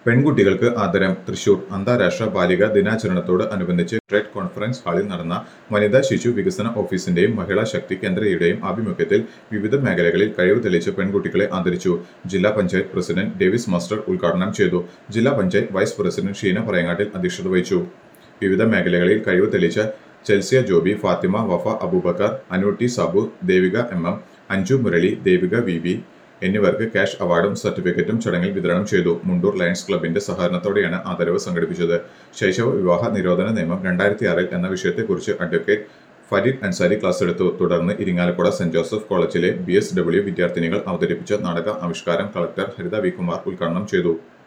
പെൺകുട്ടികൾക്ക് ആദരം തൃശൂർ അന്താരാഷ്ട്ര ബാലിക ദിനാചരണത്തോട് അനുബന്ധിച്ച് ട്രേഡ് കോൺഫറൻസ് ഹാളിൽ നടന്ന വനിതാ ശിശു വികസന ഓഫീസിന്റെയും മഹിളാ ശക്തി കേന്ദ്രയുടെയും ആഭിമുഖ്യത്തിൽ വിവിധ മേഖലകളിൽ കഴിവ് തെളിയിച്ച പെൺകുട്ടികളെ ആദരിച്ചു ജില്ലാ പഞ്ചായത്ത് പ്രസിഡന്റ് ഡേവിസ് മാസ്റ്റർ ഉദ്ഘാടനം ചെയ്തു ജില്ലാ പഞ്ചായത്ത് വൈസ് പ്രസിഡന്റ് ഷീന പറയങ്ങാട്ടിൽ അധ്യക്ഷത വഹിച്ചു വിവിധ മേഖലകളിൽ കഴിവ് തെളിയിച്ച Chelsea Joby Fathima Wafa Abubakar Anootty Sabu Devika M M Anju Murali Devika V V എന്നിവർക്ക് ക്യാഷ് അവാർഡും സർട്ടിഫിക്കറ്റും ചടങ്ങിൽ വിതരണം ചെയ്തു മുണ്ടൂർ ലയൺസ് ക്ലബിന്റെ സഹകരണത്തോടെയാണ് ആദരവ് സംഘടിപ്പിച്ചത് ശൈശവ വിവാഹ നിരോധന നിയമം രണ്ടായിരത്തി ആറിൽ എന്ന വിഷയത്തെക്കുറിച്ച് അഡ്വക്കേറ്റ് ഫരീദ് അൻസാരി ക്ലാസ് എടുത്തു തുടർന്ന് ഇരിങ്ങാലക്കുട സെന്റ് ജോസഫ് കോളേജിലെ ബി എസ് ഡബ്ല്യു വിദ്യാർത്ഥിനികൾ അവതരിപ്പിച്ച നാടക ആവിഷ്കാരം കളക്ടർ ഹരിത വി കുമാർ ഉദ്ഘാടനം ചെയ്തു